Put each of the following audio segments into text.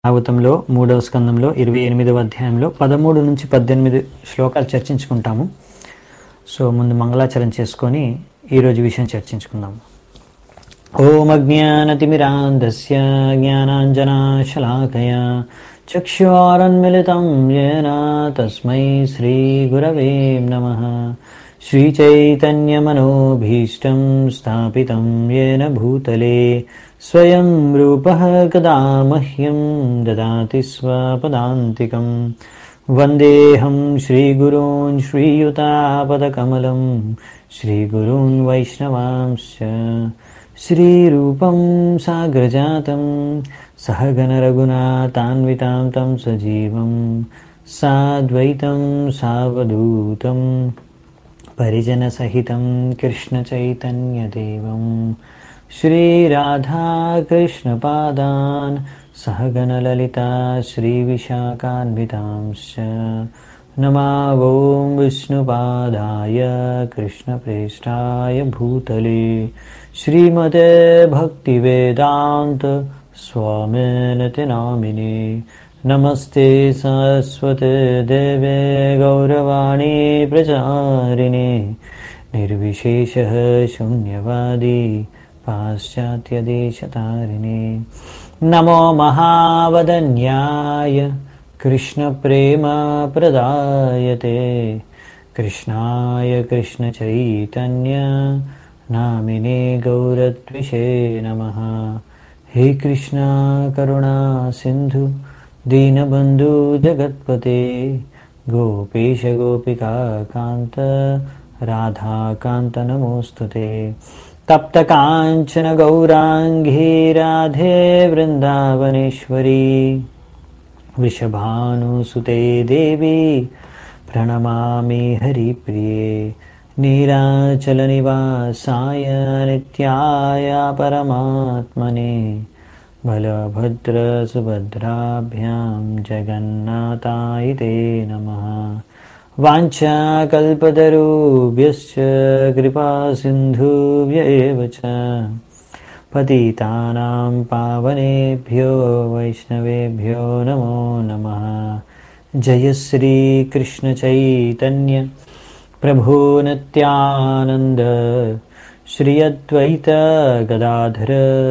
భాగవతంలో మూడవ స్కందంలో ఇరవై ఎనిమిదవ అధ్యాయంలో పదమూడు నుంచి పద్దెనిమిది శ్లోకాలు చర్చించుకుంటాము సో ముందు మంగళాచరణ చేసుకొని ఈరోజు విషయం చర్చించుకుందాము ఓం అజ్ఞానతిమిరాంధస్య జ్ఞానాంజనాశలాకయ చక్షువారన్మిళితం येन తస్మై శ్రీగురవే నమః श्रीचैतन्यमनोभीष्टं स्थापितं येन भूतले स्वयं रूपः कदा मह्यं ददाति स्वपदान्तिकं वन्देऽहं श्रीगुरून् श्रीयुतापदकमलं श्रीगुरून् वैष्णवांश्च श्रीरूपं साग्रजातं सहगणरघुनाथान्वितां तं सजीवं साद्वैतं सावधूतं परिजनसहितं कृष्णचैतन्यदेवं श्रीराधाकृष्णपादान् सहगणललिता श्रीविशाखान्वितांश्च नमावो विष्णुपादाय कृष्णप्रेष्ठाय भूतले श्रीमते भक्तिवेदान्त स्वामिनति नामिने नमस्ते सरस्वते देवे गौरवाणी प्रचारिणे निर्विशेषः शून्यवादी पाश्चात्यदेशतारिणे नमो महावदन्याय कृष्णप्रेमप्रदायते कृष्णाय कृष्णचैतन्य नामिने गौरद्विषे नमः हे कृष्णा करुणा सिन्धु दीनबन्धु जगत्पते गोपेश गोपिका कान्त राधाकान्त नमोऽस्तु ते तप्तकाञ्चन गौराङ्गी राधे वृन्दावनेश्वरी वृषभानुसुते देवी प्रणमामि हरिप्रिये नीराचलनिवासाय नित्याय परमात्मने बलभद्रसुभद्राभ्यां जगन्नाथाय ते नमः वाञ्छाकल्पतरुभ्यश्च कृपासिन्धुभ्य एव च पतितानां पावनेभ्यो वैष्णवेभ्यो नमो नमः जय श्रीकृष्णचैतन्य प्रभो नित्यानन्द श्री अद्वैत गदाधर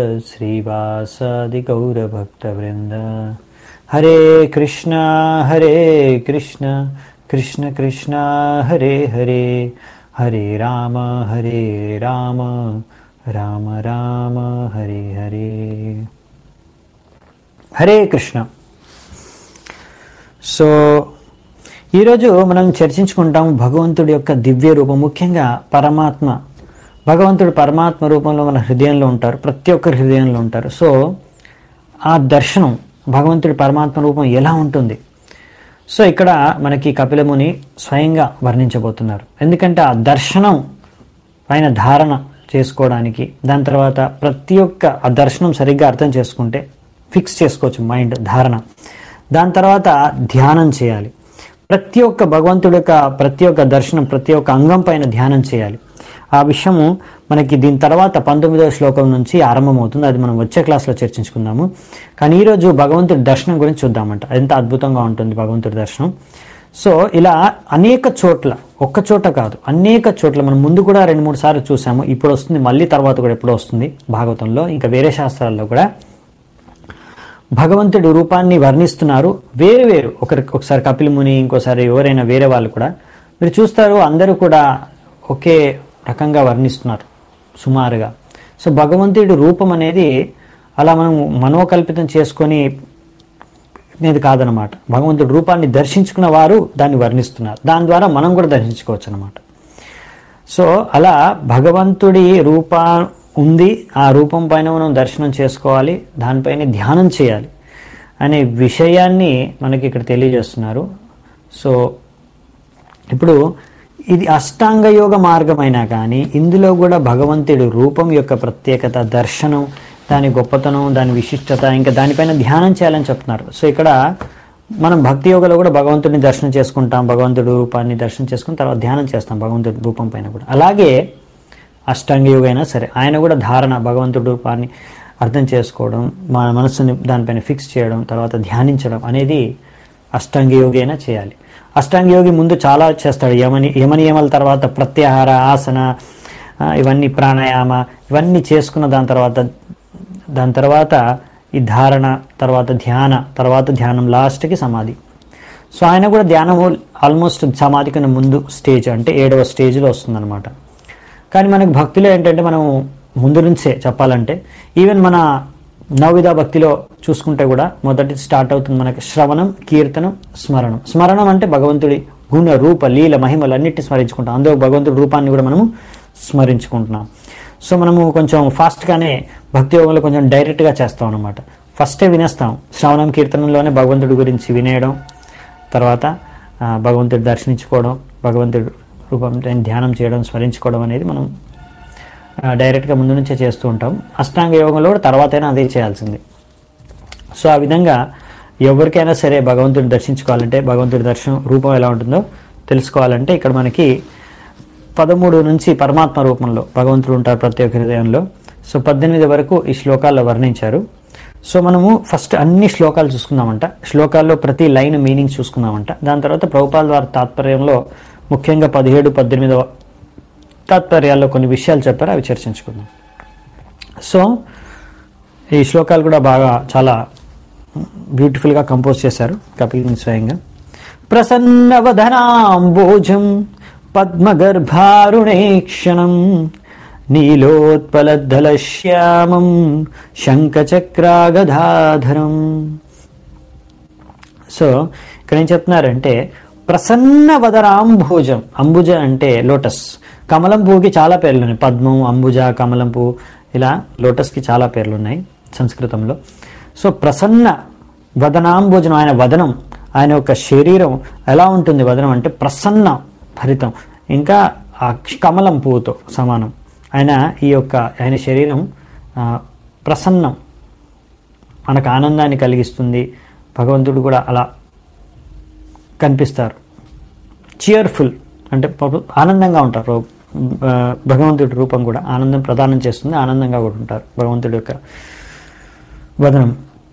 श्रीवासादिगौरभक्तवृन्द हरे कृष्ण हरे कृष्ण कृष्ण कृष्ण हरे हरे हरे राम हरे राम రామ రామ హరే హరే హరే కృష్ణ సో ఈరోజు మనం చర్చించుకుంటాం భగవంతుడి యొక్క దివ్య రూపం ముఖ్యంగా పరమాత్మ భగవంతుడు పరమాత్మ రూపంలో మన హృదయంలో ఉంటారు ప్రతి ఒక్కరి హృదయంలో ఉంటారు సో ఆ దర్శనం భగవంతుడి పరమాత్మ రూపం ఎలా ఉంటుంది సో ఇక్కడ మనకి కపిలముని స్వయంగా వర్ణించబోతున్నారు ఎందుకంటే ఆ దర్శనం పైన ధారణ చేసుకోవడానికి దాని తర్వాత ప్రతి ఒక్క ఆ దర్శనం సరిగ్గా అర్థం చేసుకుంటే ఫిక్స్ చేసుకోవచ్చు మైండ్ ధారణ దాని తర్వాత ధ్యానం చేయాలి ప్రతి ఒక్క భగవంతుడి యొక్క ప్రతి ఒక్క దర్శనం ప్రతి ఒక్క అంగం పైన ధ్యానం చేయాలి ఆ విషయము మనకి దీని తర్వాత పంతొమ్మిదవ శ్లోకం నుంచి ఆరంభమవుతుంది అది మనం వచ్చే క్లాస్లో చర్చించుకుందాము కానీ ఈరోజు భగవంతుడి దర్శనం గురించి చూద్దామంట ఎంత అద్భుతంగా ఉంటుంది భగవంతుడి దర్శనం సో ఇలా అనేక చోట్ల ఒక్క చోట కాదు అనేక చోట్ల మనం ముందు కూడా రెండు మూడు సార్లు చూసాము ఇప్పుడు వస్తుంది మళ్ళీ తర్వాత కూడా ఎప్పుడు వస్తుంది భాగవతంలో ఇంకా వేరే శాస్త్రాల్లో కూడా భగవంతుడి రూపాన్ని వర్ణిస్తున్నారు వేరు వేరు ఒకరి ఒకసారి కపిల ముని ఇంకోసారి ఎవరైనా వేరే వాళ్ళు కూడా మీరు చూస్తారు అందరూ కూడా ఒకే రకంగా వర్ణిస్తున్నారు సుమారుగా సో భగవంతుడి రూపం అనేది అలా మనం మనోకల్పితం చేసుకొని అనేది కాదనమాట భగవంతుడి రూపాన్ని దర్శించుకున్న వారు దాన్ని వర్ణిస్తున్నారు దాని ద్వారా మనం కూడా దర్శించుకోవచ్చు అనమాట సో అలా భగవంతుడి రూప ఉంది ఆ రూపం పైన మనం దర్శనం చేసుకోవాలి దానిపైన ధ్యానం చేయాలి అనే విషయాన్ని మనకి ఇక్కడ తెలియజేస్తున్నారు సో ఇప్పుడు ఇది అష్టాంగ యోగ మార్గమైనా కానీ ఇందులో కూడా భగవంతుడి రూపం యొక్క ప్రత్యేకత దర్శనం దాని గొప్పతనం దాని విశిష్టత ఇంకా దానిపైన ధ్యానం చేయాలని చెప్తున్నారు సో ఇక్కడ మనం భక్తి యోగలో కూడా భగవంతుడిని దర్శనం చేసుకుంటాం భగవంతుడి రూపాన్ని దర్శనం చేసుకుని తర్వాత ధ్యానం చేస్తాం భగవంతుడి రూపం పైన కూడా అలాగే అష్టాంగ యోగ అయినా సరే ఆయన కూడా ధారణ భగవంతుడి రూపాన్ని అర్థం చేసుకోవడం మన మనసుని దానిపైన ఫిక్స్ చేయడం తర్వాత ధ్యానించడం అనేది అష్టాంగ యోగి అయినా చేయాలి అష్టాంగ యోగి ముందు చాలా చేస్తాడు యమని యమనియమాల తర్వాత ప్రత్యాహార ఆసన ఆ, ఇవన్నీ ప్రాణాయామ ఇవన్నీ చేసుకున్న దాని తర్వాత దాని తర్వాత ఈ ధారణ తర్వాత ధ్యాన తర్వాత ధ్యానం లాస్ట్కి సమాధి సో ఆయన కూడా ధ్యానం ఆల్మోస్ట్ సమాధి కన్నా ముందు స్టేజ్ అంటే ఏడవ స్టేజ్లో వస్తుందన్నమాట కానీ మనకు భక్తిలో ఏంటంటే మనం ముందు నుంచే చెప్పాలంటే ఈవెన్ మన నవవిధ భక్తిలో చూసుకుంటే కూడా మొదటి స్టార్ట్ అవుతుంది మనకి శ్రవణం కీర్తనం స్మరణం స్మరణం అంటే భగవంతుడి గుణ రూప లీల మహిమలు అన్నిటిని స్మరించుకుంటాం అందులో భగవంతుడి రూపాన్ని కూడా మనము స్మరించుకుంటున్నాం సో మనము కొంచెం ఫాస్ట్గానే భక్తి యోగంలో కొంచెం డైరెక్ట్గా చేస్తాం అనమాట ఫస్టే వినేస్తాం శ్రవణం కీర్తనంలోనే భగవంతుడి గురించి వినేయడం తర్వాత ఆ, భగవంతుడి దర్శించుకోవడం భగవంతుడి రూపం ధ్యానం చేయడం స్మరించుకోవడం అనేది మనం ఆ, డైరెక్ట్గా ముందు నుంచే చేస్తూ ఉంటాం అష్టాంగ యోగంలో కూడా తర్వాతైనా అదే చేయాల్సింది సో ఆ విధంగా ఎవరికైనా సరే భగవంతుడిని దర్శించుకోవాలంటే భగవంతుడి దర్శనం రూపం ఎలా ఉంటుందో తెలుసుకోవాలంటే ఇక్కడ మనకి పదమూడు నుంచి పరమాత్మ రూపంలో భగవంతుడు ఉంటారు ప్రతి ఒక్క హృదయంలో సో పద్దెనిమిది వరకు ఈ శ్లోకాల్లో వర్ణించారు సో మనము ఫస్ట్ అన్ని శ్లోకాలు చూసుకుందామంట శ్లోకాల్లో ప్రతి లైన్ మీనింగ్ చూసుకుందామంట దాని తర్వాత ప్రభుపాల వారి తాత్పర్యంలో ముఖ్యంగా పదిహేడు పద్దెనిమిదవ తాత్పర్యాల్లో కొన్ని విషయాలు చెప్పారు అవి చర్చించుకుందాం సో ఈ శ్లోకాలు కూడా బాగా చాలా బ్యూటిఫుల్గా కంపోజ్ చేశారు కపిల్ ముని స్వయంగా ప్రసన్నవదనాంబోజం పద్మగర్భారుణేక్షణం నీలోత్పలద్ధలశ్యామం శంఖచక్రాగధాధరం సో ఇక్కడ ఏం చెప్తున్నారంటే ప్రసన్న వదరాంభోజం అంబుజ అంటే లోటస్ కమలం పువ్వుకి చాలా పేర్లు ఉన్నాయి పద్మం అంబుజ కమలం పువ్వు ఇలా లోటస్కి చాలా పేర్లు ఉన్నాయి సంస్కృతంలో సో ప్రసన్న వదనాంబోజనం ఆయన వదనం ఆయన యొక్క శరీరం ఎలా ఉంటుంది వదనం అంటే ప్రసన్న భరితం ఇంకా ఆ కమలం పువ్వుతో సమానం ఆయన ఈ యొక్క ఆయన శరీరం ఆ, ప్రసన్నం మనకు ఆనందాన్ని కలిగిస్తుంది భగవంతుడు కూడా అలా కనిపిస్తారు చియర్ఫుల్ అంటే పాపం ఆనందంగా ఉంటారు ఆ, భగవంతుడి రూపం కూడా ఆనందం ప్రదానం చేస్తుంది ఆనందంగా కూడా ఉంటారు భగవంతుడి యొక్క వదనం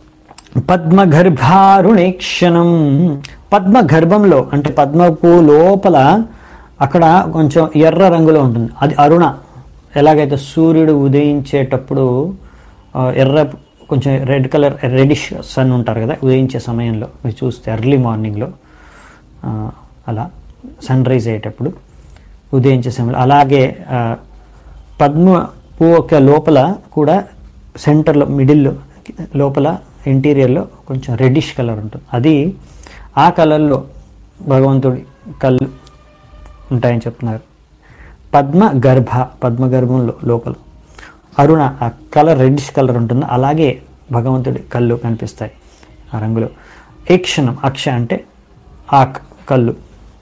పద్మగర్భారుణేక్షణం పద్మ గర్భంలో అంటే పద్మపు లోపల అక్కడ కొంచెం ఎర్ర రంగులో ఉంటుంది అది అరుణ ఎలాగైతే సూర్యుడు ఉదయించేటప్పుడు ఆ, ఎర్ర కొంచెం రెడ్ కలర్ రెడిష్ సన్ ఉంటారు కదా ఉదయించే సమయంలో మీరు చూస్తే ఎర్లీ మార్నింగ్లో ఆ, అలా సన్ రైజ్ అయ్యేటప్పుడు ఉదయించే సమయంలో అలాగే ఆ, పద్మ పువ్వు యొక్క లోపల కూడా సెంటర్లో మిడిల్లో లోపల ఇంటీరియర్లో కొంచెం రెడ్డిష్ కలర్ ఉంటుంది అది ఆ కలర్లో భగవంతుడి కళ్ళు ఉంటాయని చెప్తున్నారు పద్మ గర్భ పద్మ గర్భంలో లోపల అరుణ ఆ కలర్ రెడ్డిష్ కలర్ ఉంటుంది అలాగే భగవంతుడి కళ్ళు కనిపిస్తాయి ఆ రంగులో ఏక్షణం అక్ష అంటే ఆ క- కళ్ళు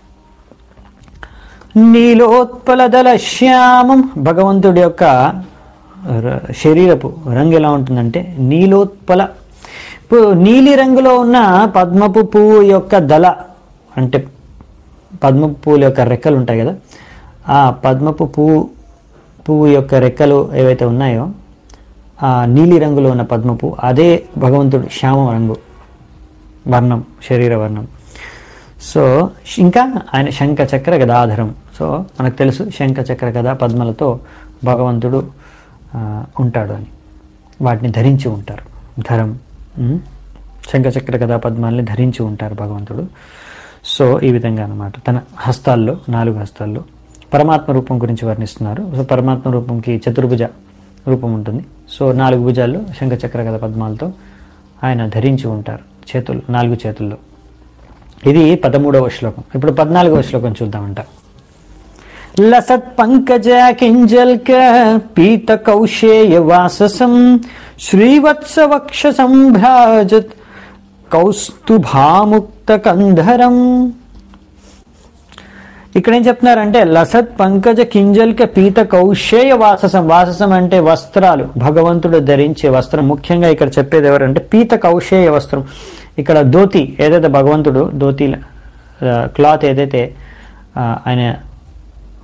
నీలోత్పలదల శ్యామం భగవంతుడి యొక్క ర- శరీరపు రంగు ఎలా ఉంటుందంటే నీలోత్పల ఇప్పుడు నీలి రంగులో ఉన్న పద్మపు పువ్వు యొక్క దళ అంటే పద్మపు పువ్వుల యొక్క రెక్కలు ఉంటాయి కదా ఆ పద్మపు పువ్వు పువ్వు యొక్క రెక్కలు ఏవైతే ఉన్నాయో ఆ నీలి రంగులో ఉన్న పద్మ పువ్వు అదే భగవంతుడు శ్యామ రంగు వర్ణం శరీర వర్ణం సో ఇంకా ఆయన శంఖ చక్ర గదాధరం సో మనకు తెలుసు శంఖ చక్ర గదా పద్మలతో భగవంతుడు ఆ, ఉంటాడు అని వాటిని ధరించి ఉంటారు ధరం ఉమ్, శంఖ చక్ర గదా పద్మాల్ని ధరించి ఉంటారు భగవంతుడు సో ఈ విధంగా అన్నమాట తన హస్తాల్లో నాలుగు హస్తాల్లో పరమాత్మ రూపం గురించి వర్ణిస్తున్నారు సో పరమాత్మ రూపంకి చతుర్భుజ రూపం ఉంటుంది సో నాలుగు భుజాల్లో శంఖ చక్ర గద పద్మాలతో ఆయన ధరించి ఉంటారు చేతులు నాలుగు చేతుల్లో ఇది పదమూడవ శ్లోకం ఇప్పుడు పద్నాలుగవ శ్లోకం చూద్దామంట లసత్ పంకజ కింజల్క పీత కౌశేయ వాససం శ్రీవత్స వక్ష సంభ్రాజత్ కౌస్తుభాముక్త కంధరం ఇక్కడ ఏం చెప్తున్నారంటే లసత్ పంకజ కింజల్క పీత కౌశేయ వాససం వాససం అంటే వస్త్రాలు భగవంతుడు ధరించే వస్త్రం ముఖ్యంగా ఇక్కడ చెప్పేది ఎవరంటే పీత కౌశేయ వస్త్రం ఇక్కడ ధోతి ఏదైతే భగవంతుడు ధోతి క్లాత్ ఏదైతే ఆ, ఆయన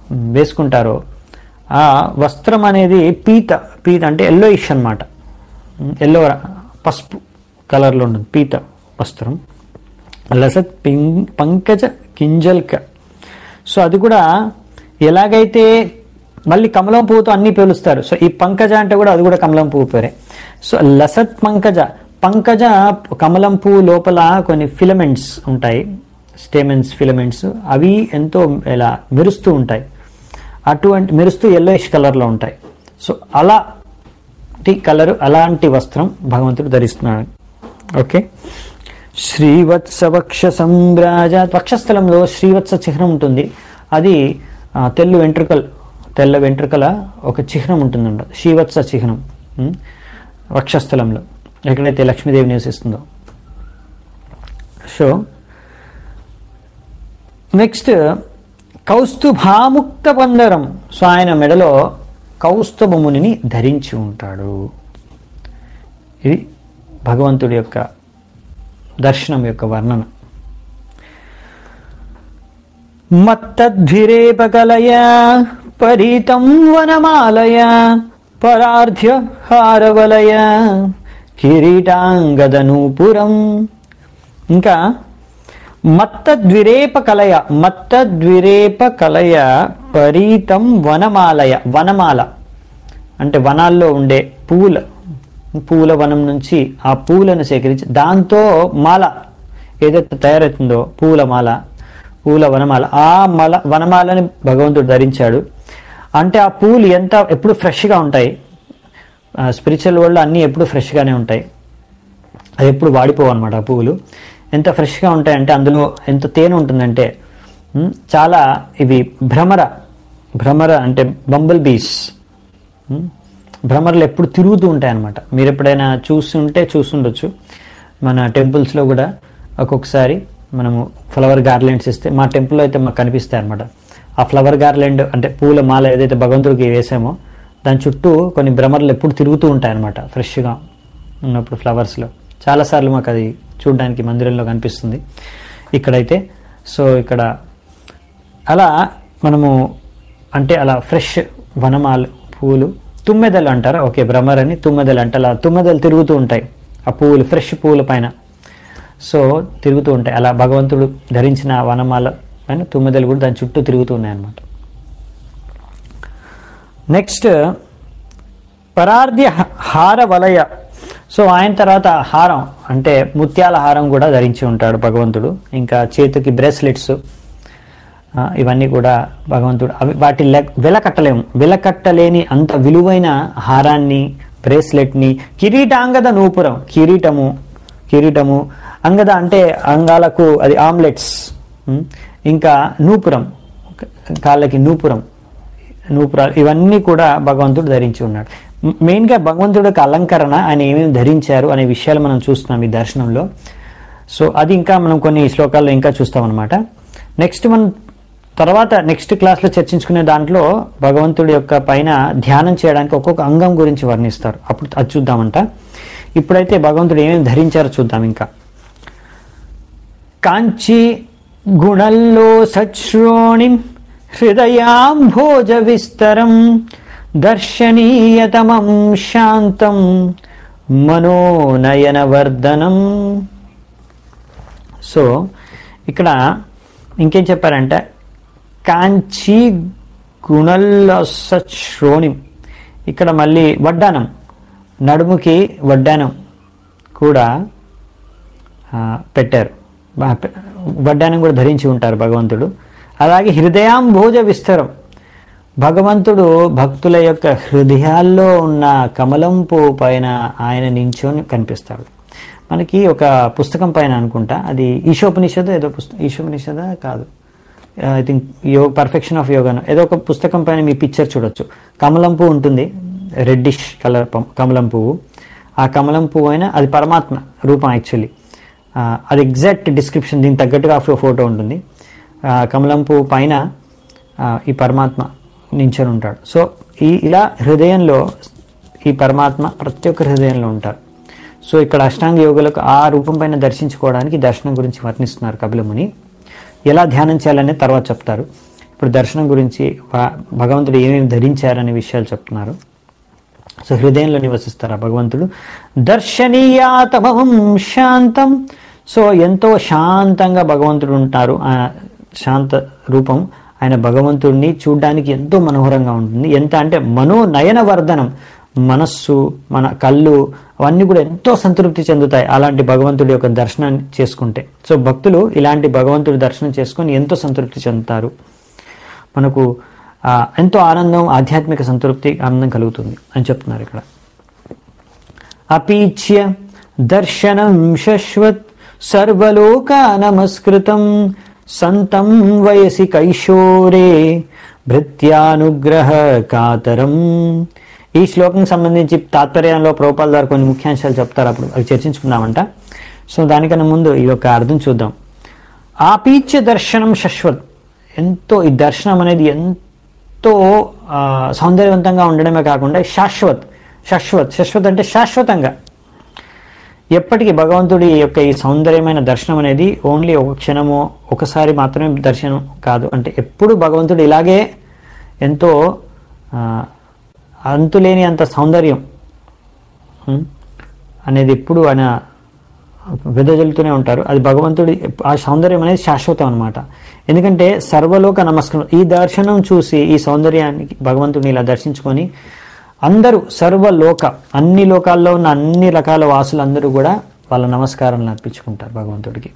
వేసుకుంటారో ఆ వస్త్రం అనేది పీత పీత అంటే ఎల్లోయిష్ అన్నమాట ఎల్లో పసుపు కలర్లో ఉంటుంది పీత వస్త్రం లసత్ పిం- పంకజ కింజల్క సో అది కూడా ఎలాగైతే మళ్ళీ కమలం పువ్వుతో అన్ని పేలుస్తారు సో ఈ పంకజ అంటే కూడా అది కూడా కమలం పువ్వు పేరే సో లసత్ పంకజ పంకజ కమలం పువ్వు లోపల కొన్ని ఫిలమెంట్స్ ఉంటాయి స్టేమెన్స్ ఫిలమెంట్స్ అవి ఎంతో ఇలా మెరుస్తూ ఉంటాయి అటువంటి మెరుస్తూ ఎల్లోయిష్ కలర్లో ఉంటాయి సో అలాంటి కలర్ అలాంటి వస్త్రం భగవంతుడు ధరిస్తున్నాడు ఓకే శ్రీవత్స వక్ష సంబ్రాజ వక్షస్థలంలో శ్రీవత్స చిహ్నం ఉంటుంది అది ఆ, తెల్లు వెంట్రుకల్ తెల్ల వెంట్రుకల ఒక చిహ్నం ఉంటుందంట శ్రీవత్స చిహ్నం ఉం? వక్షస్థలంలో ఎక్కడైతే లక్ష్మీదేవి నివసిస్తుందో సో నెక్స్ట్ కౌస్తుభాముక్త బందరం సో ఆయన మెడలో కౌస్తుభముని ధరించి ఉంటాడు ఇది భగవంతుడి యొక్క దర్శనం యొక్క వర్ణన మత్తద్విరేపకలయ పరీతం వనమాలయ పరార్థ్య హారవలయ కిరీటాంగదనూపురం ఇంకా మత్తద్విరేప కలయ మత్తద్విరేప కలయ పరీతం వనమాలయ వనమాల అంటే వనాల్లో ఉండే పూల పూల వనం నుంచి ఆ పూలను సేకరించి దాంతో మాల ఏదైతే తయారవుతుందో పూల మాల పూల వనమాల ఆ మల వనమాలని భగవంతుడు ధరించాడు అంటే ఆ పూలు ఎంత ఎప్పుడు ఫ్రెష్గా ఉంటాయి స్పిరిచువల్ వరల్డ్ అన్నీ ఎప్పుడు ఫ్రెష్గానే ఉంటాయి అది ఎప్పుడు వాడిపోవు అనమాట ఆ పువ్వులు ఎంత ఫ్రెష్గా ఉంటాయంటే అందులో ఎంత తేనె ఉంటుందంటే ఉమ్, చాలా ఇవి భ్రమర భ్రమర అంటే బంబల్ బీస్ ఉమ్, భ్రమరలు ఎప్పుడు తిరుగుతూ ఉంటాయి అనమాట మీరు ఎప్పుడైనా చూస్తుంటే చూస్తుండొచ్చు మన టెంపుల్స్లో కూడా ఒక్కొక్కసారి మనము ఫ్లవర్ గార్లెండ్స్ ఇస్తే మా టెంపుల్లో అయితే మాకు కనిపిస్తాయి అనమాట ఆ ఫ్లవర్ గార్లెండ్ అంటే పూల మాల ఏదైతే భగవంతుడికి వేసామో దాని చుట్టూ కొన్ని భ్రమర్లు ఎప్పుడు తిరుగుతూ ఉంటాయి అనమాట ఫ్రెష్గా ఉన్నప్పుడు ఫ్లవర్స్లో చాలాసార్లు మాకు అది చూడడానికి మందిరంలో కనిపిస్తుంది ఇక్కడైతే సో ఇక్కడ అలా మనము అంటే అలా ఫ్రెష్ వనమాలు పూలు తుమ్మెదలు అంటారా ఓకే భ్రమర్ అని తుమ్మెదలు అంటే అలా తుమ్మెదలు తిరుగుతూ ఉంటాయి ఆ పువ్వులు ఫ్రెష్ పువ్వుల పైన సో తిరుగుతూ ఉంటాయి అలా భగవంతుడు ధరించిన ఆ వనమాల పైన తుమ్మెదలు కూడా దాని చుట్టూ తిరుగుతూ ఉన్నాయి అన్నమాట నెక్స్ట్ పరార్ధ్య హ- హార వలయ సో ఆయన తర్వాత హారం అంటే ముత్యాల హారం కూడా ధరించి ఉంటాడు భగవంతుడు ఇంకా చేతికి బ్రేస్లెట్స్ ఇవన్నీ కూడా భగవంతుడు అవి వాటి లెక్ వెలకట్టలేము వెలకట్టలేని అంత విలువైన హారాన్ని బ్రేస్లెట్ని కిరీటాంగద నూపురం కిరీటము కిరీటము అంగద అంటే అంగాలకు అది ఆమ్లెట్స్ ఉం? ఇంకా నూపురం కాళ్ళకి నూపురం నూపురాలు ఇవన్నీ కూడా భగవంతుడు ధరించి ఉన్నాడు మ్- మెయిన్గా భగవంతుడి యొక్క అలంకరణ ఆయన ఏమేమి ధరించారు అనే విషయాలు మనం చూస్తున్నాం ఈ దర్శనంలో సో అది ఇంకా మనం కొన్ని శ్లోకాల్లో ఇంకా చూస్తాం అనమాట నెక్స్ట్ మనం తర్వాత నెక్స్ట్ క్లాస్లో చర్చించుకునే దాంట్లో భగవంతుడి యొక్క పైన ధ్యానం చేయడానికి ఒక్కొక్క అంగం గురించి వర్ణిస్తారు అప్పుడు అది చూద్దామంట ఇప్పుడైతే భగవంతుడు ఏమేమి ధరించారో చూద్దాం ఇంకా కాంచి గుణల్లో సశ్రోణిం హృదయాంభోజ విస్తరం దర్శనీయతమం శాంతం మనోనయనవర్ధనం సో ఇక్కడ ఇంకేం చెప్పారంటే కాంచి గుణల్ల శ్రోణిం ఇక్కడ మళ్ళీ వడ్డానం నడుముకి వడ్డానం కూడా ఆ, పెట్టారు బా- పె- వడ్డానం కూడా ధరించి ఉంటారు భగవంతుడు అలాగే హృదయాంభోజ విస్తరం భగవంతుడు భక్తుల యొక్క హృదయాల్లో ఉన్న కమలం పువ్వు పైన ఆయన నించొని కనిపిస్తాడు మనకి ఒక పుస్తకం పైన అనుకుంటా అది ఈశోపనిషద ఏదో పుస్తకం ఈశోపనిషద కాదు I think yoga perfection of yoga ఏదో ఒక పుస్తకం పైన మీ పిక్చర్ చూడొచ్చు కమలం పువ్వు ఉంటుంది రెడ్డిష్ కలర్ కమలం పువ్వు ఆ కమలం పువ్వు అయినా అది పరమాత్మ రూపం యాక్చువల్లీ అది ఎగ్జాక్ట్ డిస్క్రిప్షన్ దీనికి తగ్గట్టుగా ఆ ఫోటో ఉంటుంది ఆ కమలం పువ్వు పైన ఆ, ఈ పరమాత్మ నించొని ఉంటాడు సో ఈ ఇలా హృదయంలో ఈ పరమాత్మ ప్రతి ఒక్క హృదయంలో ఉంటారు సో ఇక్కడ అష్టాంగ యోగులకు ఆ రూపం పైన దర్శించుకోవడానికి దర్శనం గురించి వర్ణిస్తున్నారు కపిలముని ఎలా ధ్యానం చేయాలనే తర్వాత చెప్తారు ఇప్పుడు దర్శనం గురించి భ- భగవంతుడు ఏమేమి ధరించారనే విషయాలు చెప్తున్నారు సో హృదయంలో నివసిస్తారు ఆ భగవంతుడు దర్శనీయాతమం శాంతం సో ఎంతో శాంతంగా భగవంతుడు ఉంటారు ఆ శాంత రూపం ఆయన భగవంతుడిని చూడడానికి ఎంతో మనోహరంగా ఉంటుంది ఎంత అంటే మనోనయన వర్ధనం మనస్సు మన కళ్ళు అవన్నీ కూడా ఎంతో సంతృప్తి చెందుతాయి అలాంటి భగవంతుడి యొక్క దర్శనం చేసుకుంటే సో భక్తులు ఇలాంటి భగవంతుడి దర్శనం చేసుకొని ఎంతో సంతృప్తి చెందుతారు మనకు ఆ, ఎంతో ఆనందం ఆధ్యాత్మిక సంతృప్తి ఆనందం కలుగుతుంది అని చెప్తున్నారు ఇక్కడ అపీచ్య దర్శనం శశ్వత్ సర్వలోక నమస్కృతం సంతం వయసి కైశోరే భృత్యానుగ్రహ కాతరం ఈ శ్లోకం సంబంధించి తాత్పర్యంలో ప్రోపాల ద్వారా కొన్ని ముఖ్యాంశాలు చెప్తారు అప్పుడు అవి చర్చించుకుందామంట సో దానికన్నా ముందు ఈ యొక్క అర్థం చూద్దాం ఆపీచ్య దర్శనం శశ్వత్ ఎంతో ఈ దర్శనం అనేది ఎంతో ఆ, సౌందర్యవంతంగా ఉండడమే కాకుండా శాశ్వత్ శాశ్వత్ శాశ్వత్ అంటే శాశ్వతంగా ఎప్పటికీ భగవంతుడి యొక్క ఈ సౌందర్యమైన దర్శనం అనేది ఓన్లీ ఒక క్షణము ఒకసారి మాత్రమే దర్శనం కాదు అంటే ఎప్పుడు భగవంతుడు ఇలాగే ఎంతో ఆ, అంతులేని అంత సౌందర్యం ఉం, అనేది ఎప్పుడు ఆయన వెదజల్లుతూనే ఉంటారు అది భగవంతుడి ఆ సౌందర్యం అనేది శాశ్వతం అనమాట ఎందుకంటే సర్వలోక నమస్కారం ఈ దర్శనం చూసి ఈ సౌందర్యానికి భగవంతుడిని ఇలా దర్శించుకొని అందరూ సర్వలోక అన్ని లోకాల్లో ఉన్న అన్ని రకాల వాసులందరూ కూడా వాళ్ళ నమస్కారాలను అర్పించుకుంటారు భగవంతుడికి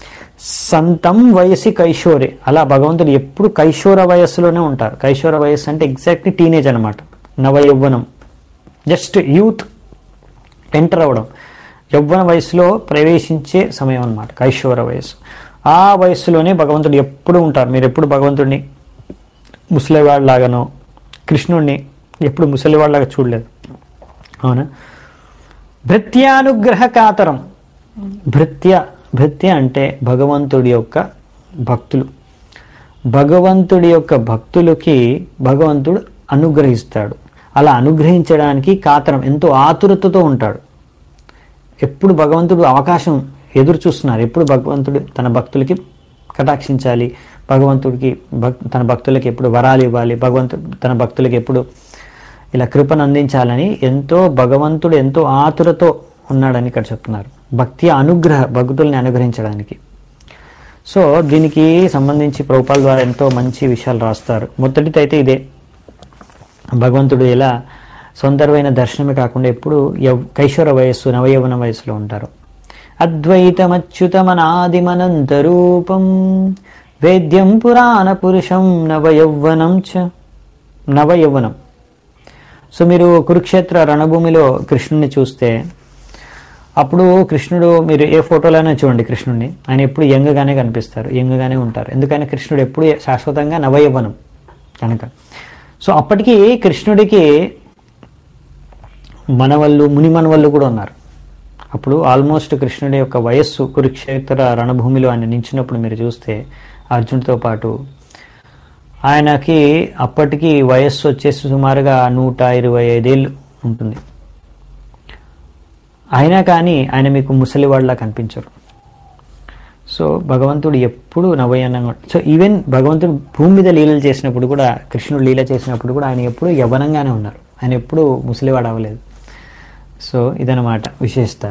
సంతం వయసి కైశోరే అలా భగవంతుడు ఎప్పుడు కైశోర వయస్సులోనే ఉంటారు కైశోర వయస్సు అంటే ఎగ్జాక్ట్లీ టీనేజ్ అనమాట నవ యవ్వనం జస్ట్ యూత్ ఎంటర్ అవ్వడం యవ్వన వయసులో ప్రవేశించే సమయం అన్నమాట కైశోర వయస్సు ఆ వయస్సులోనే భగవంతుడు ఎప్పుడు ఉంటారు మీరు ఎప్పుడు భగవంతుడిని ముసలివాడిలాగానో కృష్ణుడిని ఎప్పుడు ముసలివాడిలాగా చూడలేదు అవునా భృత్యానుగ్రహ కాతరం భృత్య భృత్య అంటే భగవంతుడి యొక్క భక్తులు భగవంతుడి యొక్క భక్తులకి భగవంతుడు అనుగ్రహిస్తాడు అలా అనుగ్రహించడానికి కాతరం ఎంతో ఆతురతతో ఉంటాడు ఎప్పుడు భగవంతుడు అవకాశం ఎదురు చూస్తున్నారు ఎప్పుడు భగవంతుడు తన భక్తులకి కటాక్షించాలి భగవంతుడికి భక్ తన భక్తులకి ఎప్పుడు వరాలు ఇవ్వాలి భగవంతుడు తన భక్తులకి ఎప్పుడు ఇలా కృపను అందించాలని ఎంతో భగవంతుడు ఎంతో ఆతురతో ఉన్నాడని ఇక్కడ చెప్తున్నారు భక్తి అనుగ్రహ భక్తుల్ని అనుగ్రహించడానికి సో దీనికి సంబంధించి ప్రభుపాల ద్వారా ఎంతో మంచి విషయాలు రాస్తారు మొదటిది అయితే ఇదే భగవంతుడు ఎలా సౌందర్యమైన దర్శనమే కాకుండా ఎప్పుడు యవ్ కైశోర వయస్సు నవయవన వయస్సులో ఉంటారు అద్వైతమచ్యుతమనాదిమనంతరూపం వేద్యం పురాణ పురుషం నవయౌవనం చ నవయౌవనం సో మీరు కురుక్షేత్ర రణభూమిలో కృష్ణుని చూస్తే అప్పుడు కృష్ణుడు మీరు ఏ ఫోటోలైనా చూడండి కృష్ణుడిని ఆయన ఎప్పుడు యంగగానే కనిపిస్తారు యంగగానే ఉంటారు ఎందుకని కృష్ణుడు ఎప్పుడు శాశ్వతంగా నవయవ్వనం కనుక సో అప్పటికి కృష్ణుడికి మనవళ్ళు ముని మనవళ్ళు కూడా ఉన్నారు అప్పుడు ఆల్మోస్ట్ కృష్ణుడి యొక్క వయస్సు కురుక్షేత్ర రణభూమిలో ఆయన నించినప్పుడు మీరు చూస్తే అర్జునుడితో పాటు ఆయనకి అప్పటికి వయస్సు వచ్చేసి సుమారుగా నూట ఇరవై ఐదేళ్ళు ఉంటుంది అయినా కానీ ఆయన మీకు ముసలివాడిలా కనిపించరు సో భగవంతుడు ఎప్పుడు నవయనంగా సో ఈవెన్ భగవంతుడు భూమి మీద లీలలు చేసినప్పుడు కూడా కృష్ణుడు లీల చేసినప్పుడు కూడా ఆయన ఎప్పుడు యవ్వనంగానే ఉన్నారు ఆయన ఎప్పుడు ముసలివాడు అవ్వలేదు సో ఇదనమాట విశేషత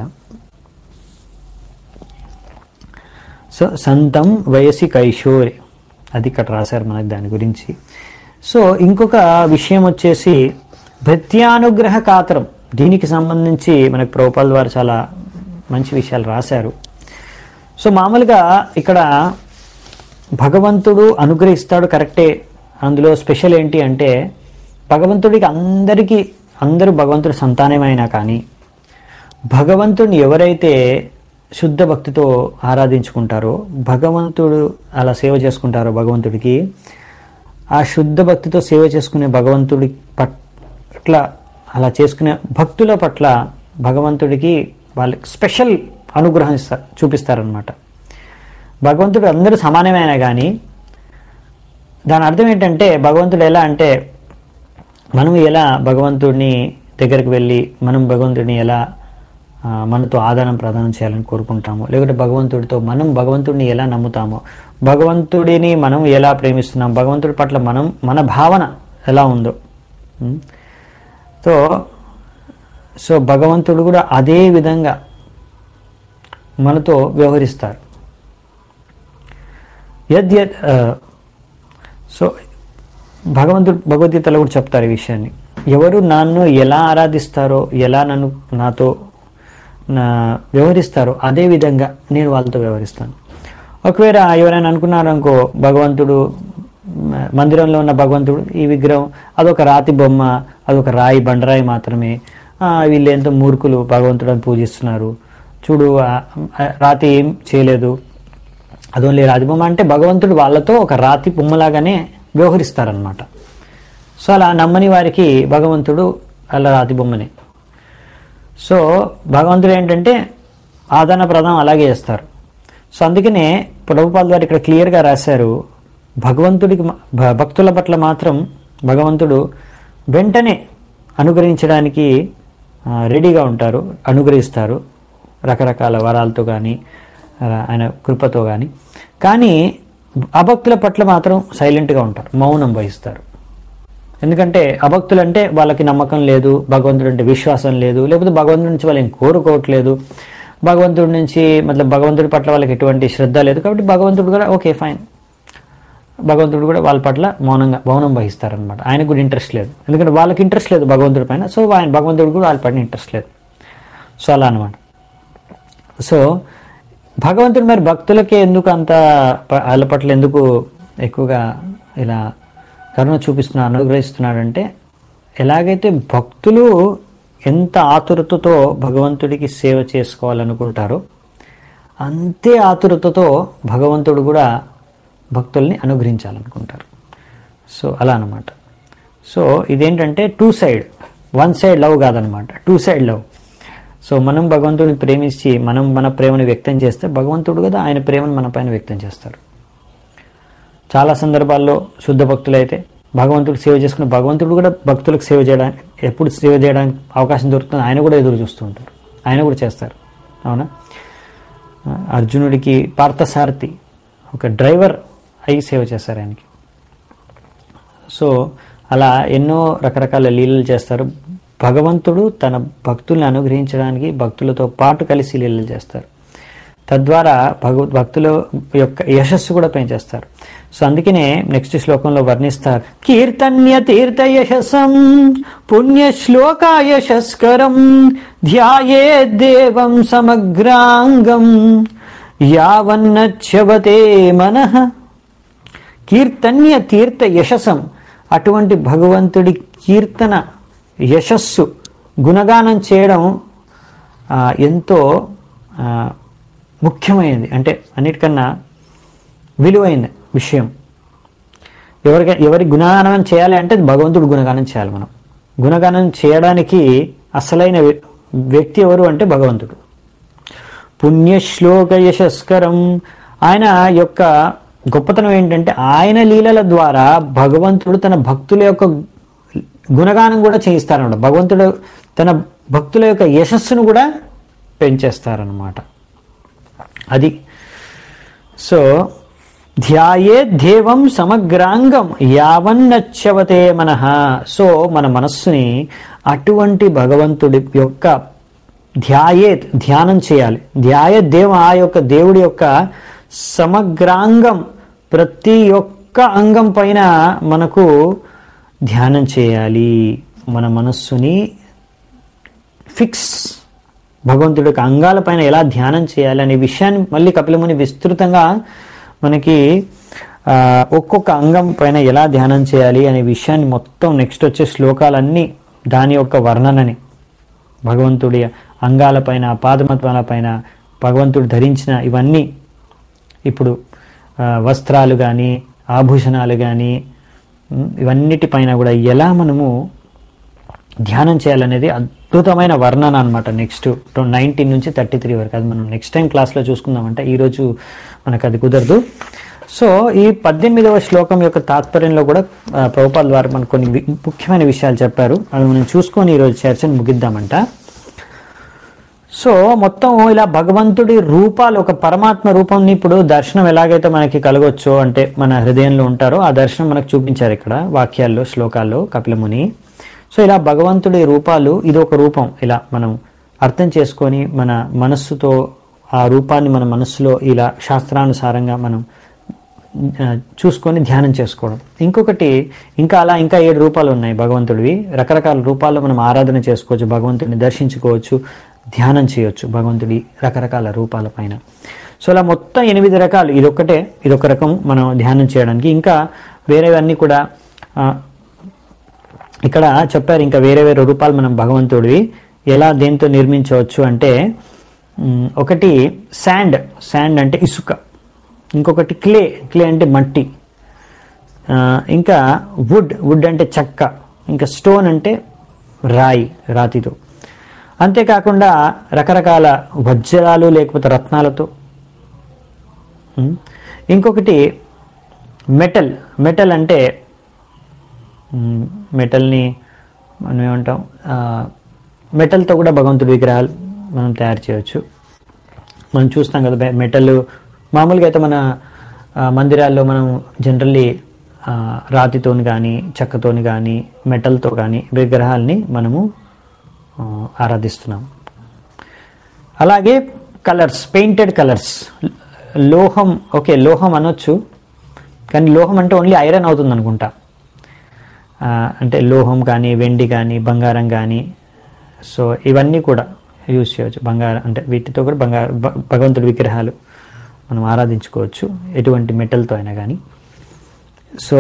సో సంతం వయసి కైశోరి అది ఇక్కడ రాశారు మనకి దాని గురించి సో ఇంకొక విషయం వచ్చేసి భృత్యానుగ్రహ కాతరం దీనికి సంబంధించి మనకు ప్రభుపాల ద్వారా చాలా మంచి విషయాలు రాశారు సో మామూలుగా ఇక్కడ భగవంతుడు అనుగ్రహిస్తాడు కరెక్టే అందులో స్పెషల్ ఏంటి అంటే భగవంతుడికి అందరికీ అందరూ భగవంతుడి సంతానమైనా కానీ భగవంతుడిని ఎవరైతే శుద్ధ భక్తితో ఆరాధించుకుంటారో భగవంతుడు అలా సేవ చేసుకుంటారో భగవంతుడికి ఆ శుద్ధ భక్తితో సేవ చేసుకునే భగవంతుడి పట్ల అలా చేసుకునే భక్తుల పట్ల భగవంతుడికి వాళ్ళకి స్పెషల్ అనుగ్రహం ఇస్తారు చూపిస్తారనమాట భగవంతుడు అందరూ సమానమైన కానీ దాని అర్థం ఏంటంటే భగవంతుడు ఎలా అంటే మనం ఎలా భగవంతుడిని దగ్గరికి వెళ్ళి మనం భగవంతుడిని ఎలా ఆ, మనతో ఆదానం ప్రదానం చేయాలని కోరుకుంటామో లేకుంటే భగవంతుడితో మనం భగవంతుడిని ఎలా నమ్ముతామో భగవంతుడిని మనం ఎలా ప్రేమిస్తున్నాం భగవంతుడి పట్ల మనం మన భావన ఎలా ఉందో ఉం? సో సో భగవంతుడు కూడా అదే విధంగా మనతో వ్యవహరిస్తారు యద్యత్ ఆ, సో భగవంతుడు భగవద్గీతలో కూడా చెప్తారు ఈ విషయాన్ని ఎవరు నన్ను ఎలా ఆరాధిస్తారో ఎలా నన్ను నాతో నా వ్యవహరిస్తారో అదే విధంగా నేను వాళ్ళతో వ్యవహరిస్తాను ఒకవేళ ఎవరైనా అనుకున్నారు అనుకో భగవంతుడు మ- మందిరంలో ఉన్న భగవంతుడు ఈ విగ్రహం అదొక రాతి బొమ్మ అదొక రాయి బండరాయి మాత్రమే ఆ, వీళ్ళు ఎంతో మూర్ఖులు భగవంతుడని పూజిస్తున్నారు చూడు ఆ, ఆ, రాతి ఏం చేయలేదు అది ఓన్లీ రాతి బొమ్మ అంటే భగవంతుడు వాళ్ళతో ఒక రాతి బొమ్మలాగానే వ్యవహరిస్తారనమాట సో అలా నమ్మని వారికి భగవంతుడు అలా రాతి బొమ్మనే సో భగవంతుడు ఏంటంటే ఆదాన ప్రదానం అలాగే చేస్తారు సో అందుకనే ప్రభుపాల్ గారు ఇక్కడ క్లియర్గా రాశారు భగవంతుడికి మా- భ- భక్తుల పట్ల మాత్రం భగవంతుడు వెంటనే అనుగ్రహించడానికి ఆ, రెడీగా ఉంటారు అనుగ్రహిస్తారు రకరకాల వరాలతో కానీ ఆయన కృపతో కానీ కానీ అభక్తుల పట్ల మాత్రం సైలెంట్గా ఉంటారు మౌనం వహిస్తారు ఎందుకంటే అభక్తులు అంటే వాళ్ళకి నమ్మకం లేదు భగవంతుడు అంటే విశ్వాసం లేదు లేకపోతే భగవంతుడి నుంచి వాళ్ళు ఏం కోరుకోవట్లేదు భగవంతుడి నుంచి మతలబ్ భగవంతుడి పట్ల వాళ్ళకి ఎటువంటి శ్రద్ధ లేదు కాబట్టి భగవంతుడు కూడా ఓకే ఫైన్ భగవంతుడు కూడా వాళ్ళ పట్ల మౌనంగా మౌనం వహిస్తారనమాట ఆయనకు కూడా ఇంట్రెస్ట్ లేదు ఎందుకంటే వాళ్ళకి ఇంట్రెస్ట్ లేదు భగవంతుడి పైన సో ఆయన భగవంతుడు కూడా వాళ్ళ పైన ఇంట్రెస్ట్ లేదు సో అలా అనమాట సో భగవంతుడు మరి భక్తులకే ఎందుకు అంత ప- వాళ్ళ పట్ల ఎందుకు ఎక్కువగా ఇలా కరుణ చూపిస్తున్నాడు అనుగ్రహిస్తున్నాడంటే ఎలాగైతే భక్తులు ఎంత ఆతురతతో భగవంతుడికి సేవ చేసుకోవాలనుకుంటారో అంతే ఆతురతతో భగవంతుడు కూడా భక్తుల్ని అనుగ్రహించాలనుకుంటారు సో అలా అనమాట సో ఇదేంటంటే two side one side love కాదనమాట టూ సైడ్ లవ్ సో మనం భగవంతుడిని ప్రేమించి మనం మన ప్రేమను వ్యక్తం చేస్తే భగవంతుడు కదా ఆయన ప్రేమను మన పైన వ్యక్తం చేస్తారు చాలా సందర్భాల్లో శుద్ధ భక్తులైతే భగవంతుడికి సేవ చేసుకుని భగవంతుడు కూడా భక్తులకు సేవ చేయడానికి ఎప్పుడు సేవ చేయడానికి అవకాశం దొరుకుతుంది ఆయన కూడా ఎదురు చూస్తూ ఉంటారు ఆయన కూడా చేస్తారు అవునా అర్జునుడికి పార్థసారథి ఒక డ్రైవర్ అయి సేవ చేస్తారు ఆయనకి సో అలా ఎన్నో రకరకాల లీలలు చేస్తారు భగవంతుడు తన భక్తుల్ని అనుగ్రహించడానికి భక్తులతో పాటు కలిసి లీలలు చేస్తారు తద్వారా భగవ భక్తుల యొక్క యశస్సు కూడా పెంచేస్తారు సో అందుకనే నెక్స్ట్ శ్లోకంలో వర్ణిస్తారు కీర్తన్య తీర్థ యశస్సం పుణ్య శ్లోక యశస్కరం ధ్యాయే దేవం సమగ్రాంగం యావన్నచ్యవతే మనః కీర్తన్య తీర్థ యశస్సం అటువంటి భగవంతుడి కీర్తన యశస్సు గుణగానం చేయడం ఆ, ఎంతో ఆ, ముఖ్యమైనది అంటే అన్నిటికన్నా విలువైన విషయం ఎవరికి ఎవరి గుణగానం చేయాలి అంటే భగవంతుడు గుణగానం చేయాలి మనం గుణగానం చేయడానికి అసలైన వ్య- వ్యక్తి ఎవరు అంటే భగవంతుడు పుణ్యశ్లోక యశస్కరం ఆయన యొక్క గొప్పతనం ఏంటంటే ఆయన లీలల ద్వారా భగవంతుడు తన భక్తుల యొక్క గుణగానం కూడా చేయిస్తారన్నమాట భగవంతుడు తన భక్తుల యొక్క యశస్సును కూడా పెంచేస్తారనమాట అది సో ధ్యాయే దేవం సమగ్రాంగం యావన్నచ్చవతే మనః సో మన మనస్సుని అటువంటి భగవంతుడి యొక్క ధ్యాయే ధ్యానం చేయాలి ధ్యాయ దేవ ఆ యొక్క దేవుడి యొక్క సమగ్రాంగం ప్రతి ఒక్క అంగం పైన మనకు ధ్యానం చేయాలి మన మనస్సుని ఫిక్స్ భగవంతుడి యొక్క అంగాలపైన ఎలా ధ్యానం చేయాలి అనే విషయాన్ని మళ్ళీ కపిలముని విస్తృతంగా మనకి ఆ, ఒక్కొక్క అంగం పైన ఎలా ధ్యానం చేయాలి అనే విషయాన్ని మొత్తం నెక్స్ట్ వచ్చే శ్లోకాలన్నీ దాని యొక్క వర్ణనని భగవంతుడి అంగాలపైన పాదమత్వాలపైన భగవంతుడు ధరించిన ఇవన్నీ ఇప్పుడు ఆ, వస్త్రాలు కానీ ఆభూషణాలు కానీ ఇవన్నిటిపైన కూడా ఎలా మనము ధ్యానం చేయాలనేది అద్భుతమైన వర్ణన అనమాట నెక్స్ట్ నైన్టీన్ నుంచి థర్టీ త్రీ వరకు అది మనం నెక్స్ట్ టైం క్లాస్లో చూసుకుందామంటే ఈరోజు మనకు అది కుదరదు సో ఈ పద్దెనిమిదవ శ్లోకం యొక్క తాత్పర్యంలో కూడా ఆ, ప్రభుపాల్ వారు మనకు కొన్ని వి- ముఖ్యమైన విషయాలు చెప్పారు అవి మనం చూసుకొని ఈరోజు చర్చను ముగిద్దామంట సో మొత్తం ఇలా భగవంతుడి రూపాలు ఒక పరమాత్మ రూపంని ఇప్పుడు దర్శనం ఎలాగైతే మనకి కలగొచ్చో అంటే మన హృదయంలో ఉంటారో ఆ దర్శనం మనకు చూపించారు ఇక్కడ వాక్యాల్లో శ్లోకాల్లో కపిలముని సో ఇలా భగవంతుడి రూపాలు ఇది ఒక రూపం ఇలా మనం అర్థం చేసుకొని మన మనస్సుతో ఆ రూపాన్ని మన మనస్సులో ఇలా శాస్త్రానుసారంగా మనం ఆ, చూసుకొని ధ్యానం చేసుకోవడం ఇంకొకటి ఇంకా అలా ఇంకా ఏడు రూపాలు ఉన్నాయి భగవంతుడివి రకరకాల రూపాల్లో మనం ఆరాధన చేసుకోవచ్చు భగవంతుడిని దర్శించుకోవచ్చు ధ్యానం చేయొచ్చు భగవంతుడి రకరకాల రూపాల పైన సో అలా మొత్తం ఎనిమిది రకాలు ఇదొక్కటే ఇదొక రకం మనం ధ్యానం చేయడానికి ఇంకా వేరేవన్నీ కూడా ఆ, ఇక్కడ చెప్పారు ఇంకా వేరే వేరే రూపాలు మనం భగవంతుడివి ఎలా దేంతో నిర్మించవచ్చు అంటే మ్, ఒకటి శాండ్ శాండ్ అంటే ఇసుక ఇంకొకటి క్లే క్లే అంటే మట్టి ఆ, ఇంకా వుడ్ వుడ్ అంటే చెక్క ఇంకా స్టోన్ అంటే రాయి రాతితో అంతేకాకుండా రకరకాల వజ్రాలు లేకపోతే రత్నాలతో ఉమ్, ఇంకొకటి మెటల్ మెటల్ అంటే మ్, మెటల్ని మనం ఏమంటాం ఆ, మెటల్తో కూడా భగవంతుడి విగ్రహాలు మనం తయారు చేయొచ్చు మనం చూస్తాం కదా బె- మెటల్ మామూలుగా అయితే మన ఆ, మందిరాల్లో మనం జనరల్లీ రాతితోని కానీ చెక్కతోని కానీ మెటల్తో కానీ విగ్రహాల్ని మనము ఆ, ఆరాధిస్తున్నాం అలాగే కలర్స్ పెయింటెడ్ కలర్స్ లోహం ఓకే లోహం అనొచ్చు కానీ లోహం అంటే ఓన్లీ ఐరన్ అవుతుంది అనుకుంటా ఆ, అంటే లోహం కానీ వెండి కానీ బంగారం కానీ సో ఇవన్నీ కూడా యూజ్ చేయవచ్చు బంగారం అంటే వీటితో కూడా బంగారు భ- భగవంతుడి విగ్రహాలు మనం ఆరాధించుకోవచ్చు ఎటువంటి మెటల్తో అయినా కానీ సో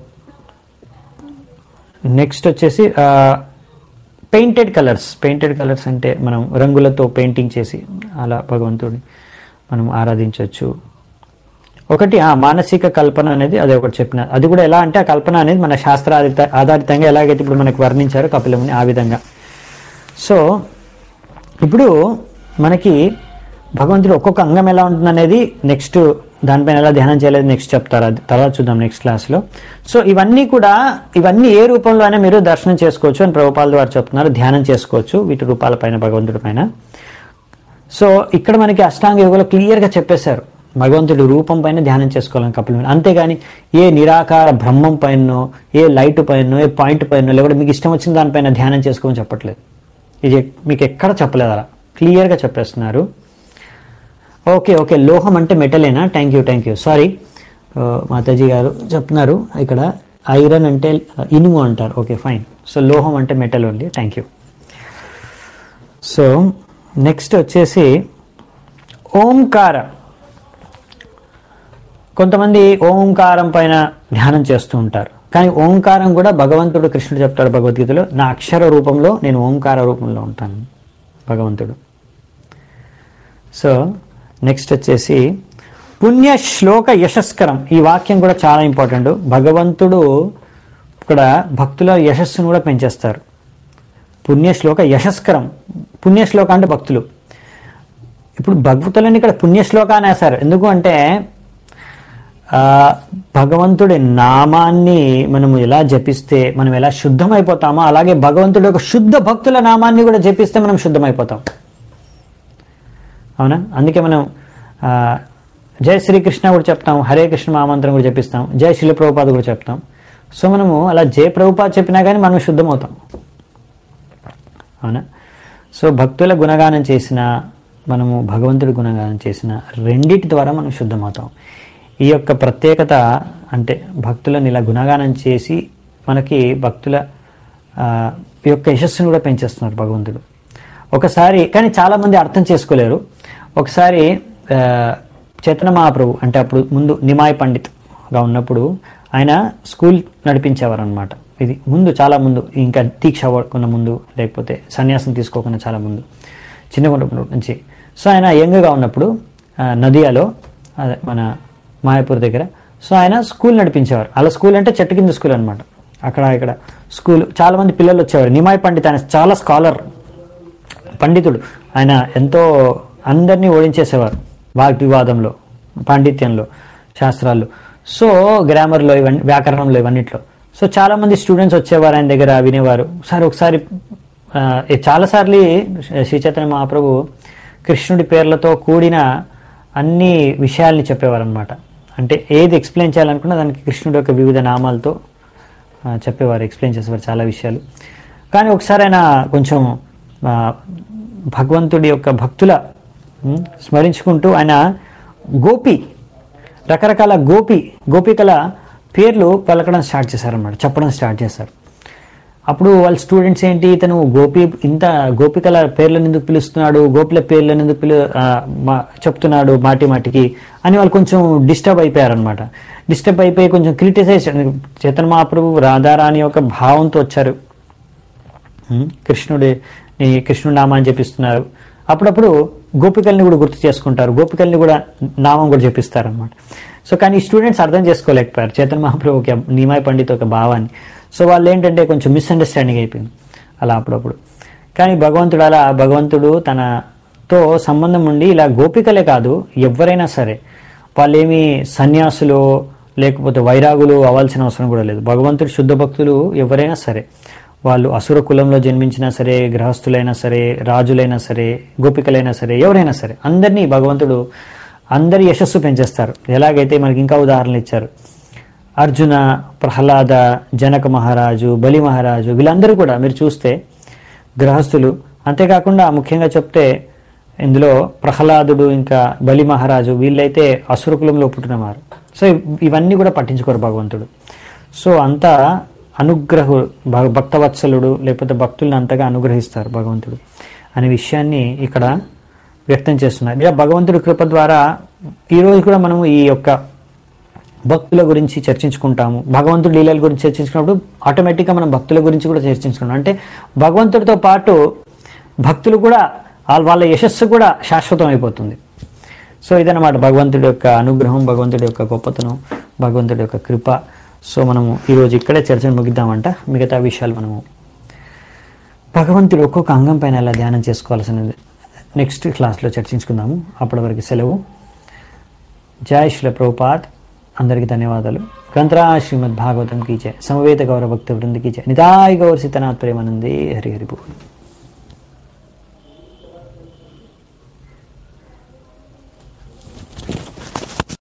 నెక్స్ట్ వచ్చేసి పెయింటెడ్ కలర్స్ పెయింటెడ్ కలర్స్ అంటే మనం రంగులతో పెయింటింగ్ చేసి అలా భగవంతుడిని మనం ఆరాధించవచ్చు ఒకటి ఆ మానసిక కల్పన అనేది అది ఒకటి చెప్పిన అది కూడా ఎలా అంటే ఆ కల్పన అనేది మన శాస్త్ర ఆధారిత ఆధారితంగా ఎలాగైతే ఇప్పుడు మనకు వర్ణించారో కపిలముని ఆ విధంగా సో ఇప్పుడు మనకి భగవంతుడు ఒక్కొక్క అంగం ఎలా ఉంటుంది అనేది నెక్స్ట్ దానిపైన ఎలా ధ్యానం చేయలేదు నెక్స్ట్ చెప్తారు అది తర్వాత చూద్దాం నెక్స్ట్ క్లాస్లో సో ఇవన్నీ కూడా ఇవన్నీ ఏ రూపంలో అయినా మీరు దర్శనం చేసుకోవచ్చు అని ప్రభుపాల ద్వారా చెప్తున్నారు ధ్యానం చేసుకోవచ్చు వీటి రూపాల పైన భగవంతుడి పైన సో ఇక్కడ మనకి అష్టాంగ యోగంలో క్లియర్గా చెప్పేశారు భగవంతుడి రూపం పైన ధ్యానం చేసుకోవాలని కపిల అంతేగాని ఏ నిరాకార బ్రహ్మం పైనో ఏ లైట్ పైనో ఏ పాయింట్ పైనో లేకపోతే మీకు ఇష్టం వచ్చిన దానిపైన ధ్యానం చేసుకోమని చెప్పట్లేదు ఇది మీకు ఎక్కడ చెప్పలేదు అలా క్లియర్గా చెప్పేస్తున్నారు ఓకే ఓకే లోహం అంటే మెటలేనా thank you thank you sorry మాతాజీ గారు చెప్తున్నారు ఇక్కడ ఐరన్ అంటే ఇనుము అంటారు ఓకే ఫైన్ సో లోహం అంటే metal only thank you so next వచ్చేసి ఓంకార కొంతమంది ఓంకారం పైన ధ్యానం చేస్తూ ఉంటారు కానీ ఓంకారం కూడా భగవంతుడు కృష్ణుడు చెప్తాడు భగవద్గీతలో నా అక్షర రూపంలో నేను ఓంకార రూపంలో ఉంటాను భగవంతుడు సో నెక్స్ట్ వచ్చేసి పుణ్య శ్లోక యశస్కరం ఈ వాక్యం కూడా చాలా ఇంపార్టెంట్ భగవంతుడు ఇక్కడ భక్తుల యశస్సును కూడా పెంచేస్తారు పుణ్యశ్లోక యశస్కరం పుణ్యశ్లోక అంటే భక్తులు ఇప్పుడు భక్తులని ఇక్కడ పుణ్యశ్లోక అనేసారు ఎందుకు అంటే ఆ, భగవంతుడి నామాన్ని మనము ఎలా జపిస్తే మనం ఎలా శుద్ధమైపోతామో అలాగే భగవంతుడి యొక్క శుద్ధ భక్తుల నామాన్ని కూడా జపిస్తే మనం శుద్ధమైపోతాం అవునా అందుకే మనం ఆ, జై శ్రీకృష్ణ కూడా చెప్తాం హరే కృష్ణ మహామంత్రం కూడా చెప్పిస్తాం జై శిల ప్రభుపాద కూడా చెప్తాం సో మనము అలా జయ ప్రభుపాద చెప్పినా కానీ మనం శుద్ధమవుతాం అవునా సో భక్తుల గుణగానం చేసిన మనము భగవంతుడి గుణగానం చేసిన రెండిటి ద్వారా మనం శుద్ధమవుతాం ఈ యొక్క ప్రత్యేకత అంటే భక్తులను ఇలా గుణగానం చేసి మనకి భక్తుల ఆ, యొక్క యశస్సును కూడా పెంచేస్తున్నారు భగవంతుడు ఒకసారి కానీ చాలామంది అర్థం చేసుకోలేరు ఒకసారి ఆ, చైతన్య మహాప్రభు అంటే అప్పుడు ముందు నిమాయ్ పండిత్గా ఉన్నప్పుడు ఆయన స్కూల్ నడిపించేవారు అనమాట ఇది ముందు చాలా ముందు ఇంకా దీక్ష అవ్వకుండా ముందు లేకపోతే సన్యాసం తీసుకోకుండా చాలా ముందు చిన్నగుంట నుంచి సో ఆయన యంగ్గా ఉన్నప్పుడు ఆ, నదియాలో అదే మన మాయాపూర్ దగ్గర సో ఆయన స్కూల్ నడిపించేవారు అలా స్కూల్ అంటే చెట్టు కింద స్కూల్ అనమాట అక్కడ ఇక్కడ స్కూల్ చాలా మంది పిల్లలు వచ్చేవారు నిమాయ్ పండిత్ ఆయన చాలా స్కాలర్ పండితుడు ఆయన ఎంతో అందరినీ ఓడించేసేవారు వాగ్వివాదంలో పాండిత్యంలో శాస్త్రాల్లో సో గ్రామర్లో ఇవన్నీ వ్యాకరణంలో ఇవన్నిట్లో సో చాలా మంది స్టూడెంట్స్ వచ్చేవారు ఆయన దగ్గర వినేవారు సార్ ఒకసారి ఆ, చాలాసార్లు శ్రీ చైతన్య మహాప్రభు కృష్ణుడి పేర్లతో కూడిన అన్ని విషయాల్ని చెప్పేవారు అనమాట అంటే ఏది ఎక్స్ప్లెయిన్ చేయాలనుకున్నా దానికి కృష్ణుడి యొక్క వివిధ నామాలతో ఆ, చెప్పేవారు ఎక్స్ప్లెయిన్ చేసేవారు చాలా విషయాలు కానీ ఒకసారి ఆయన కొంచెం ఆ, భగవంతుడి యొక్క భక్తుల ఉమ్, స్మరించుకుంటూ ఆయన గోపి రకరకాల గోపి గోపికల పేర్లు పలకడం స్టార్ట్ చేశారన్నమాట చెప్పడం స్టార్ట్ చేశారు అప్పుడు వాళ్ళ స్టూడెంట్స్ ఏంటి ఇతను గోపి ఇంత గోపికల పేర్లను ఎందుకు పిలుస్తున్నాడు గోపిల పేర్లను ఎందుకు పిలు ఆ, మా- చెప్తున్నాడు మాటి మాటికి అని వాళ్ళు కొంచెం డిస్టర్బ్ అయిపోయారనమాట డిస్టర్బ్ అయిపోయి కొంచెం క్రిటిసైజ్ చైతన్య మహాప్రభు రాధారాణి యొక్క భావంతో వచ్చారు ఉమ్, కృష్ణుడి ఈ కృష్ణుడి నామాన్ని చెప్పిస్తున్నారు అప్పుడప్పుడు గోపికల్ని కూడా గుర్తు చేసుకుంటారు గోపికల్ని కూడా నామం కూడా చెప్పిస్తారు అనమాట సో కానీ ఈ స్టూడెంట్స్ అర్థం చేసుకోలేకపోయారు చేతన్ మహాప్రభు ఒక నిమాయ్ పండిత్ ఒక భావాన్ని సో వాళ్ళు ఏంటంటే కొంచెం మిస్అండర్స్టాండింగ్ అయిపోయింది అలా అప్పుడప్పుడు కానీ భగవంతుడు అలా భగవంతుడు తనతో సంబంధం ఉండి ఇలా గోపికలే కాదు ఎవరైనా సరే వాళ్ళేమి సన్యాసులు లేకపోతే వైరాగులు అవ్వాల్సిన అవసరం కూడా లేదు భగవంతుడు శుద్ధ భక్తులు ఎవరైనా సరే వాళ్ళు అసుర కులంలో జన్మించినా సరే గృహస్థులైనా సరే రాజులైనా సరే గోపికలైనా సరే ఎవరైనా సరే అందరినీ భగవంతుడు అందరి యశస్సు పెంచేస్తారు ఎలాగైతే మనకి ఇంకా ఉదాహరణలు ఇచ్చారు అర్జున ప్రహ్లాద జనక మహారాజు బలి మహారాజు వీళ్ళందరూ కూడా మీరు చూస్తే గృహస్థులు అంతేకాకుండా ముఖ్యంగా చెప్తే ఇందులో ప్రహ్లాదుడు ఇంకా బలి మహారాజు వీళ్ళైతే అసుర కులంలో పుట్టినవారు సో ఇవ్- ఇవన్నీ కూడా పట్టించుకోరు భగవంతుడు సో అంతా అనుగ్రహు భ- భక్తవత్సలుడు లేకపోతే భక్తుల్ని అంతగా అనుగ్రహిస్తారు భగవంతుడు అనే విషయాన్ని ఇక్కడ వ్యక్తం చేస్తున్నారు ఇలా భగవంతుడి కృప ద్వారా ఈరోజు కూడా మనము ఈ యొక్క భక్తుల గురించి చర్చించుకుంటాము భగవంతుడి లీలల గురించి చర్చించుకున్నప్పుడు ఆటోమేటిక్గా మనం భక్తుల గురించి కూడా చర్చించుకుంటాం అంటే భగవంతుడితో పాటు భక్తులు కూడా వాళ్ళ వాళ్ళ యశస్సు కూడా శాశ్వతం అయిపోతుంది సో ఇదన్నమాట భగవంతుడి యొక్క అనుగ్రహం భగవంతుడి యొక్క గొప్పతనం భగవంతుడి యొక్క కృప సో మనము ఈరోజు ఇక్కడే చర్చను ముగిద్దామంట మిగతా విషయాలు మనము భగవంతుడు ఒక్కొక్క అంగం పైన ఎలా ధ్యానం చేసుకోవాల్సినది నెక్స్ట్ క్లాస్లో చర్చించుకుందాము అప్పటి వరకు సెలవు జై శ్రీ ప్రభుపాద్ అందరికీ ధన్యవాదాలు గ్రంథరా శ్రీమద్ భాగవతం కీచే సమవేత గౌరవ భక్త వృంద కీచే నిదాయ గౌర సీతనాథ్ ప్రేమానందే హరి హరి బోల్